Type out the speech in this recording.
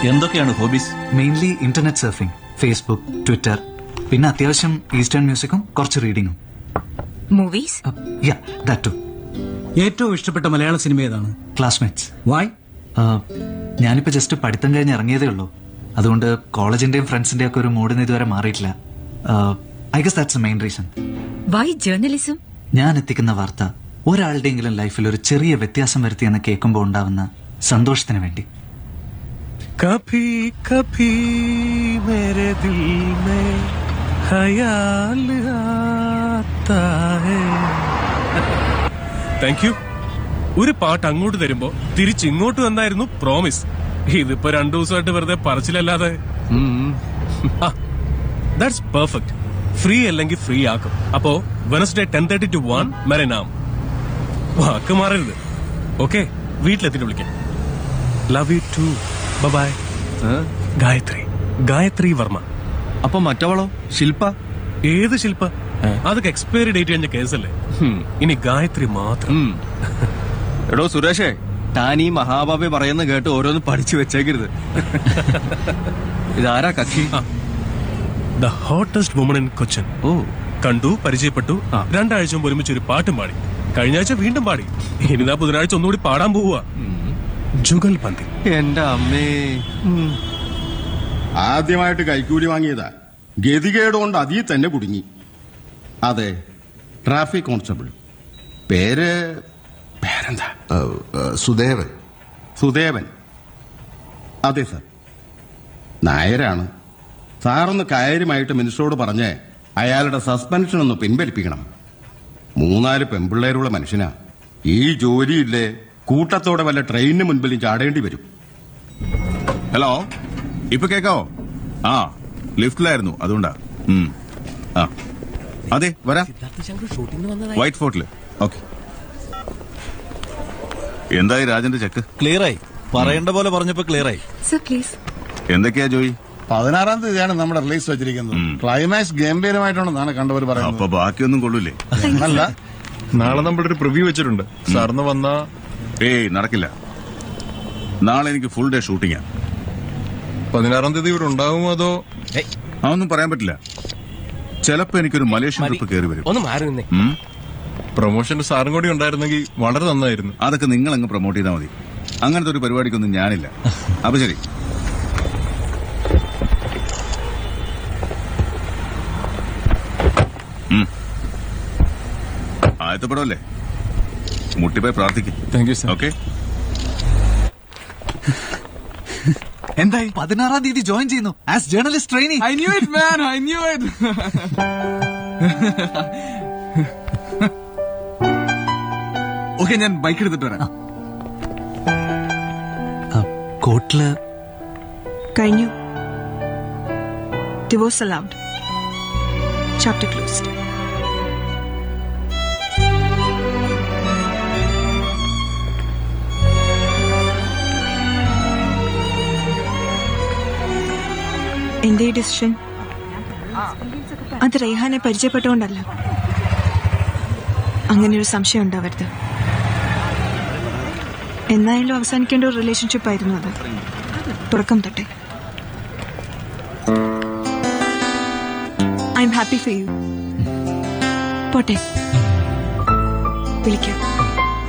എന്തൊക്കെയാണ് hobbies mainly internet surfing Facebook Twitter പിന്നെ അത്യാവശ്യം ഈസ്റ്റേൺ മ്യൂസിക്കും കുറച്ച് റീഡിങ്ങും മൂവീസ് യാ ദാറ്റ് ടു ഏറ്റവും ഇഷ്ടപ്പെട്ട മലയാള സിനിമ ഏതാണ് ക്ലാസ്മേറ്റ്സ് വായ് ഞാനിപ്പോ ജസ്റ്റ് പഠിത്തം കഴിഞ്ഞ് ഇറങ്ങിയതേ ഉള്ളൂ അതുകൊണ്ട് കോളേജിന്റെയും ഫ്രണ്ട്സിന്റെയും ഒക്കെ ഒരു മൂഡിന് ഇതുവരെ മാറിയിട്ടില്ല I guess that's main reason why journalism ഞാൻ എത്തിക്കുന്ന വാർത്ത ഒരാളുടെയെങ്കിലും ലൈഫിൽ ഒരു ചെറിയ വ്യത്യാസം വരുത്തിയെന്ന് കേൾക്കുമ്പോൾ ഉണ്ടാവുന്ന സന്തോഷത്തിന് വേണ്ടി कभी कभी मेरे दिल में ख्याल आता है താങ്ക് യു ഒരു പാട്ട് അങ്ങോട്ട് തരുമ്പോ തിരിച്ച് ഇങ്ങോട്ട് വന്നായിരുന്നു പ്രോമിസ് ഇതിപ്പോ രണ്ടു ദിവസമായിട്ട് വെറുതെ പറച്ചിലല്ലാതെ ദാറ്റ്സ് പെർഫെക്റ്റ് ഫ്രീ അല്ലെങ്കിൽ ഫ്രീ ആക്കും അപ്പോ Wednesday ten thirty two one മെറനാം വാക്ക് മാറരുത് ഓക്കെ വീട്ടിലെത്തിട്ട് വിളിക്കാം love you too bye Gayathri Gayathri Varma അപ്പൊ മറ്റവളോ ശില്പ ഏത് ശില്പ അതൊക്കെ എക്സ്പയറി ഡേറ്റ് കഴിഞ്ഞ കേസല്ലേ ഇനി ഗായത്രി മാത്രം ഉം. എടോ സുരേഷേ താൻ ഈ മഹാഭാവി പറയുന്ന കേട്ട് ഓരോന്ന് പഠിച്ചു വെച്ചേക്കരുത് ഇതാരാ കക്ഷി the hottest woman in Cochin ഓ കണ്ടു പരിചയപ്പെട്ടു ആ. രണ്ടാഴ്ച മുമ്പ് ഒരുമിച്ച് ഒരു പാട്ടും പാടി കഴിഞ്ഞ ആഴ്ച വീണ്ടും പാടി ഇനിതാ ബുധനാഴ്ച ഒന്നുകൂടി പാടാൻ പോവുക ജുഗൽ ബന്ദി എന്റെ അമ്മേ ഉം. ആദ്യമായിട്ട് കൈക്കൂലി വാങ്ങിയതാ ഗതികേട് കൊണ്ട് അതിൽ തന്നെ കുടുങ്ങി അതെ ട്രാഫിക് കോൺസ്റ്റബിൾ പേര് പേരെന്താ സുദേവൻ സുദേവൻ അതെ സർ നായരാണ് സാറൊന്ന് കാര്യമായിട്ട് മിനിസ്റ്ററോട് പറഞ്ഞ് അയാളുടെ സസ്പെൻഷൻ ഒന്ന് പിൻവലിപ്പിക്കണം മൂന്നാല് പെമ്പിള്ളേരുള്ള മനുഷ്യനാ ഈ ജോലിയില്ലേ കൂട്ടത്തോടെ വല്ല ട്രെയിനിന് മുൻപിലും ചാടേണ്ടി വരും ഹലോ ഇപ്പൊ കേക്കാവോ ആ ലിഫ്റ്റിലായിരുന്നു അതുകൊണ്ടാ ഉം. ആ അതെ വരാം വൈറ്റ് ഫോർട്ടില് ഓക്കെ എന്തായി രാജന്റെ ചെക്ക് ക്ലിയറായി പറയേണ്ട പോലെ പറഞ്ഞപ്പോ ക്ലിയറായി സർ പ്ലീസ് എന്തൊക്കെയാ ജോയി പതിനാറാം തീയതിയാണ് നമ്മുടെ റിലീസ് വെച്ചിരിക്കുന്നത് ക്ലൈമാക്സ് ഗംഭീരമായിട്ടുണ്ടെന്നാണ് കണ്ടവർ അപ്പൊ പറയുന്നത് ബാക്കിയൊന്നും കൊള്ളൂലേ അല്ല നാളെ നമ്മളൊരു പ്രിവ്യൂ വെച്ചിട്ടുണ്ട് സാറിന് വന്നാ ഏയ് നടക്കില്ല നാളെ എനിക്ക് ഫുൾ ഡേ ഷൂട്ടിങ്ങാ പതിനാറാം തീയതി ഇവിടെ ഉണ്ടാകുമോ അതോ അതൊന്നും പറയാൻ പറ്റില്ല ചിലപ്പോ എനിക്കൊരു മലേഷ്യൻ ട്രിപ്പ് കയറി വരും ഒന്ന് മാറി നിന്നേ ഉം. പ്രൊമോഷന്റെ സാറും കൂടി ഉണ്ടായിരുന്നെങ്കിൽ വളരെ നന്നായിരുന്നു അതൊക്കെ നിങ്ങൾ അങ്ങ് പ്രൊമോട്ട് ചെയ്താൽ മതി അങ്ങനത്തെ ഒരു പരിപാടിക്കൊന്നും ഞാനില്ല അപ്പൊ ശരി ഉം. ആദ്യത്തെ പടമല്ലേ മുട്ടിപ്പോയി പ്രാർത്ഥിക്കും താങ്ക് യു സാർ ഓക്കെ എന്തായി പതിനാറാം തീയതി ജോയിൻ ചെയ്യുന്നു as journalist training I knew it man I knew it okay ഞാൻ ബൈക്ക് എടുത്തിട്ട് വരാം കോട്ടില് കഴിഞ്ഞു ഡിവോഴ്സ് അലൗഡ് ചാപ്റ്റർ ക്ലോസ്ഡ് എന്റെ ഈ ഡിസിഷൻ അത് റെയ്ഹാനെ പരിചയപ്പെട്ടുകൊണ്ടല്ല അങ്ങനെ ഒരു സംശയം ഉണ്ടാവരുത് എന്നായാലും അവസാനിക്കേണ്ട ഒരു റിലേഷൻഷിപ്പ് ആയിരുന്നു അത് തുടക്കം തൊട്ടേ I am happy for you പോട്ടെ വിളിക്കാം